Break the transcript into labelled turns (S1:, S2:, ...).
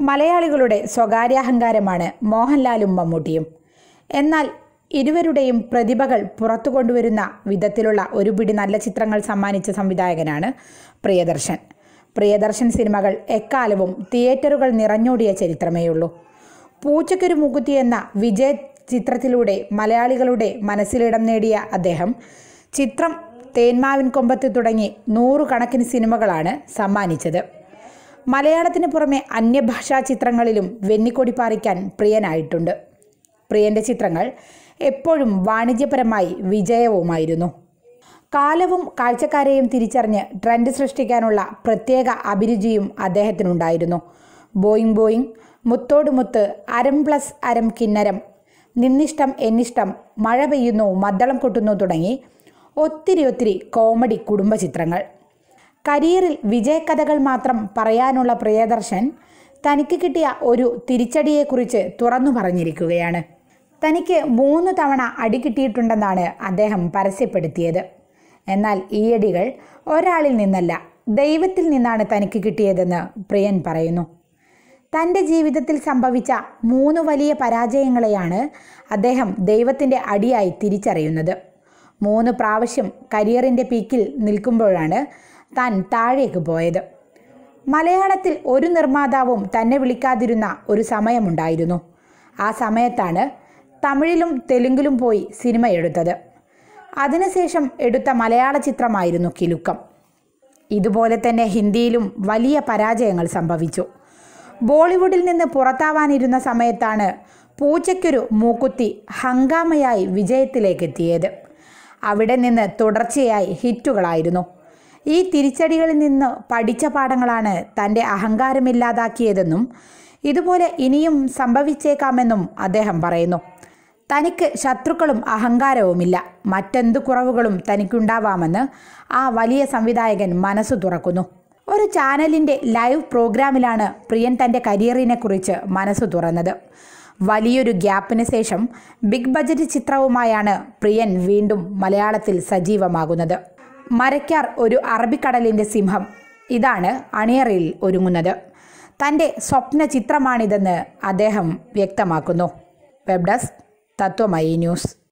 S1: മലയാളികളുടെ സ്വകാര്യാഹങ്കാരമാണ് മോഹൻലാലും മമ്മൂട്ടിയും എന്നാൽ ഇരുവരുടെയും പ്രതിഭകൾ പുറത്തു കൊണ്ടുവരുന്ന വിധത്തിലുള്ള ഒരു പിടി നല്ല ചിത്രങ്ങൾ സമ്മാനിച്ച സംവിധായകനാണ് പ്രിയദർശൻ പ്രിയദർശൻ സിനിമകൾ എക്കാലവും തിയേറ്ററുകൾ നിറഞ്ഞോടിയ ചരിത്രമേയുള്ളൂ പൂച്ചയ്ക്കൊരു മുക്കുത്തി എന്ന വിജയ ചിത്രത്തിലൂടെ മലയാളികളുടെ മനസ്സിലിടം നേടിയ അദ്ദേഹം ചിത്രം തേന്മാവിൻ കൊമ്പത്ത് തുടങ്ങി നൂറുകണക്കിന് സിനിമകളാണ് സമ്മാനിച്ചത് മലയാളത്തിന് പുറമെ അന്യഭാഷാ ചിത്രങ്ങളിലും വെന്നിക്കൊടി പാറിക്കാൻ പ്രിയനായിട്ടുണ്ട് പ്രിയന്റെ ചിത്രങ്ങൾ എപ്പോഴും വാണിജ്യപരമായി വിജയവുമായിരുന്നു കാലവും കാഴ്ചക്കാരെയും തിരിച്ചറിഞ്ഞ് ട്രെൻഡ് സൃഷ്ടിക്കാനുള്ള പ്രത്യേക അഭിരുചിയും അദ്ദേഹത്തിനുണ്ടായിരുന്നു ബോയിങ് ബോയിങ് മുത്തോട് മുത്ത് അരം പ്ലസ് അരം കിന്നരം നിന്നിഷ്ടം എന്നിഷ്ടം മഴ പെയ്യുന്നു മദ്ദളം കൊട്ടുന്നു തുടങ്ങി ഒത്തിരി ഒത്തിരി കോമഡി കുടുംബ ചിത്രങ്ങൾ കരിയറിൽ വിജയകഥകൾ മാത്രം പറയാനുള്ള പ്രിയദർശൻ തനിക്ക് കിട്ടിയ ഒരു തിരിച്ചടിയെക്കുറിച്ച് തുറന്നു പറഞ്ഞിരിക്കുകയാണ് തനിക്ക് മൂന്ന് തവണ അടി കിട്ടിയിട്ടുണ്ടെന്നാണ് അദ്ദേഹം പരസ്യപ്പെടുത്തിയത് എന്നാൽ ഈ അടികൾ ഒരാളിൽ നിന്നല്ല ദൈവത്തിൽ നിന്നാണ് തനിക്ക് കിട്ടിയതെന്ന് പ്രിയൻ പറയുന്നു തൻ്റെ ജീവിതത്തിൽ സംഭവിച്ച മൂന്ന് വലിയ പരാജയങ്ങളെയാണ് അദ്ദേഹം ദൈവത്തിൻ്റെ അടിയായി തിരിച്ചറിയുന്നത് മൂന്ന് പ്രാവശ്യം കരിയറിൻ്റെ പീക്കിൽ നിൽക്കുമ്പോഴാണ് താൻ താഴേക്ക് പോയത് മലയാളത്തിൽ ഒരു നിർമ്മാതാവും തന്നെ വിളിക്കാതിരുന്ന ഒരു സമയമുണ്ടായിരുന്നു ആ സമയത്താണ് തമിഴിലും തെലുങ്കിലും പോയി സിനിമ എടുത്തത് അതിനുശേഷം എടുത്ത മലയാള ചിത്രമായിരുന്നു കിലുക്കം ഇതുപോലെ തന്നെ ഹിന്ദിയിലും വലിയ പരാജയങ്ങൾ സംഭവിച്ചു ബോളിവുഡിൽ നിന്ന് പുറത്താവാനിരുന്ന സമയത്താണ് പൂച്ചയ്ക്കൊരു മൂക്കുത്തി ഹങ്കാമയായി വിജയത്തിലേക്ക് എത്തിയത് അവിടെ നിന്ന് തുടർച്ചയായി ഹിറ്റുകളായിരുന്നു ഈ തിരിച്ചടികളിൽ നിന്ന് പഠിച്ച പാഠങ്ങളാണ് തൻ്റെ അഹങ്കാരമില്ലാതാക്കിയതെന്നും ഇതുപോലെ ഇനിയും സംഭവിച്ചേക്കാമെന്നും അദ്ദേഹം പറയുന്നു തനിക്ക് ശത്രുക്കളും അഹങ്കാരവുമില്ല മറ്റെന്തു കുറവുകളും തനിക്കുണ്ടാവാമെന്ന് ആ വലിയ സംവിധായകൻ മനസ്സു തുറക്കുന്നു ഒരു ചാനലിൻ്റെ ലൈവ് പ്രോഗ്രാമിലാണ് പ്രിയൻ തൻ്റെ കരിയറിനെക്കുറിച്ച് മനസ്സു തുറന്നത് വലിയൊരു ഗ്യാപ്പിന് ശേഷം ബിഗ് ബജറ്റ് ചിത്രവുമായാണ് പ്രിയൻ വീണ്ടും മലയാളത്തിൽ സജീവമാകുന്നത് മരയ്ക്കാർ ഒരു അറബിക്കടലിൻ്റെ സിംഹം ഇതാണ് അണിയറയിൽ ഒരുങ്ങുന്നത് തൻ്റെ സ്വപ്ന ചിത്രമാണിതെന്ന് അദ്ദേഹം വ്യക്തമാക്കുന്നു വെബ് ഡെസ്ക് തത്വമയി ന്യൂസ്